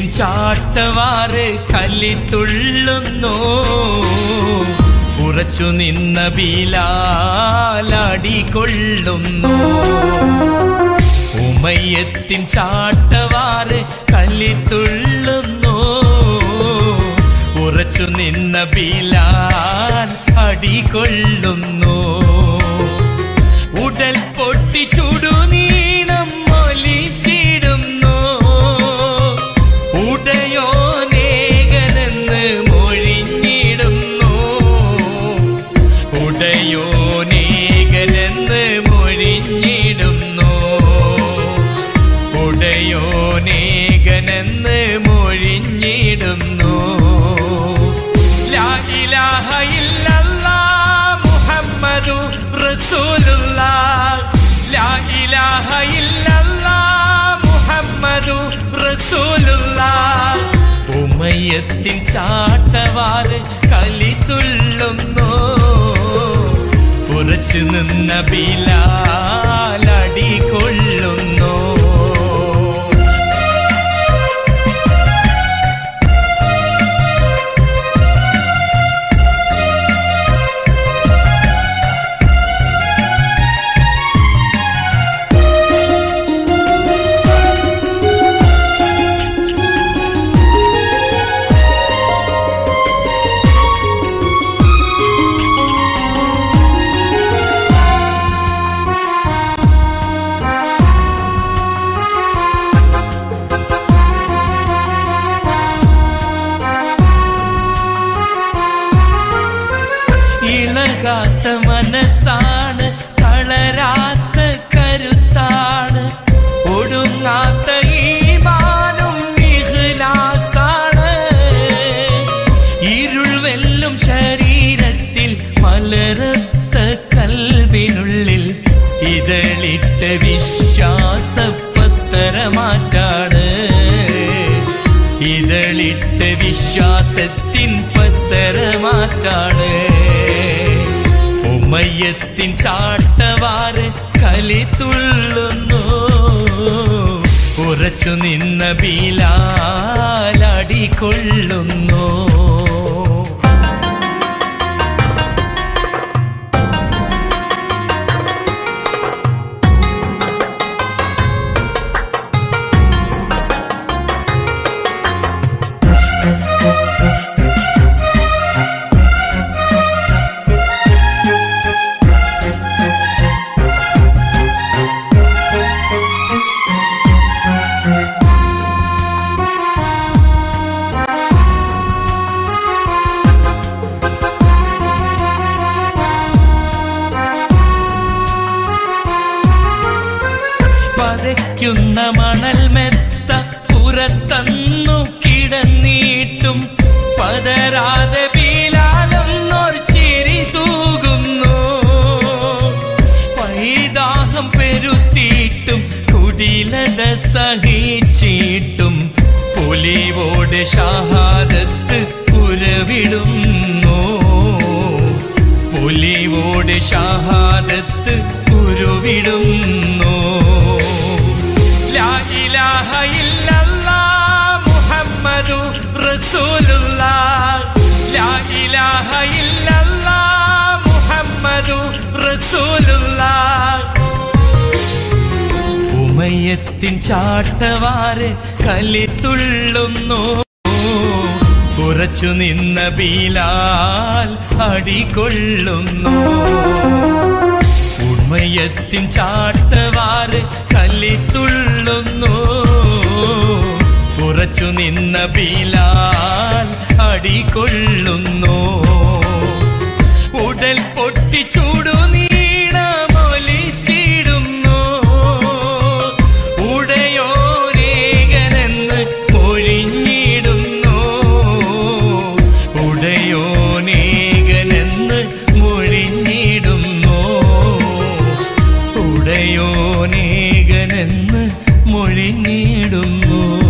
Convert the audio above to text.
ഉമ്മയത്തിൻ ചാട്ടവാറ് കല്ലിത്തുള്ളുന്നു ഉറച്ചു നിന്ന ബീലാലടികൊള്ളുന്നു ഉമയത്തിൻ ചാട്ടവാറ് കല്ലിത്തുള്ളുന്നു ഉറച്ചു നിന്ന ബിലാൽ അടികൊള്ളുന്നു ഉടൽ പൊട്ടി ചുടുനീണം മൊലിച്ചിടുന്നു ഉടയോനേകനെന്ന് മൊഴിഞ്ഞിടുന്നു ഉടയോനേകനെന്ന് മൊഴിഞ്ഞിടുന്നു ഉടയോനേകനെന്ന് മൊഴിഞ്ഞിടുന്നു ലാ ഇലാഹ ഇല്ലല്ലാഹ് മുഹമ്മദു റസൂലുള്ളാഹ് ലാ ഇലാഹ ഇല്ലല്ലാഹ് മുഹമ്മദു റസൂലുള്ളാഹ് ഉമയത്തിൻ ചാട്ടവാറ് കലിതുള്ളുന്നു ഉറച്ചു നിന്ന ബിലാലടി കൊള്ളുന്നു ഇളകാത്ത മനസ്സാണ് തളരാത്ത കരുത്താണ് ഒടുങ്ങാത്ത ഈമാനും ഇഖ്ലാസാണ് ഇരുൾ വെല്ലും ശരീരത്തിൽ മലരത്ത കൽവിനുള്ളിൽ ഇതളിട്ട വിശ്വാസപ്പത്തരമാറ്റാണ് ഇതളിട്ട വിശ്വാസത്തിൻ പത്തരമാറ്റാണ് ഉമ്മയത്തിൻ ചാട്ടവാറ് കലിത്തുള്ളുന്നു ഉറച്ചു നിന്ന ബീലാലടികൊള്ളുന്നു പതയ്ക്കുന്ന മണൽ മെത്ത പുറത്തന്നു കിടന്നീട്ടും പതരാതെ ബീലാലെന്നോർ ചിരി തൂകുന്നു പൈതാഹം പെരുത്തിയിട്ടും കുടിലത സഹിച്ചിട്ടും പുലിവോട് ഷഹാദത്ത് ഉരവിടുന്നു പുലിവോട് ഷഹാദത്ത് ഉരുവിടുന്നു ലാ ഇലാഹ ഇല്ലല്ലാഹ് മുഹമ്മദു റസൂലുള്ളാഹ് ലാ ഇലാഹ ഇല്ലല്ലാഹ് മുഹമ്മദു റസൂലുള്ളാഹ് ഉമയത്തിൻ ചാട്ടവാറ് കലിത്തുള്ളുന്നു ഉറച്ചു നിന്ന ബീലാൽ അടികൊള്ളുന്നു ഉമയത്തിൻ ചാട്ടവാറ് കലിത്തുള്ളുന്നു ഉറച്ചു നിന്ന ബീലാൽ അടികൊള്ളുന്നു ഉടൽ പൊട്ടി ചൂടുനീണമൊലിച്ചിടുന്നു ഉടയോരേകനെന്ന് മൊഴിഞ്ഞിടുന്നു ഉടയോനേകനെന്ന് മൊഴിഞ്ഞിടുന്നു ഉടയോനേകനെന്ന് മൊഴിഞ്ഞിടുന്നു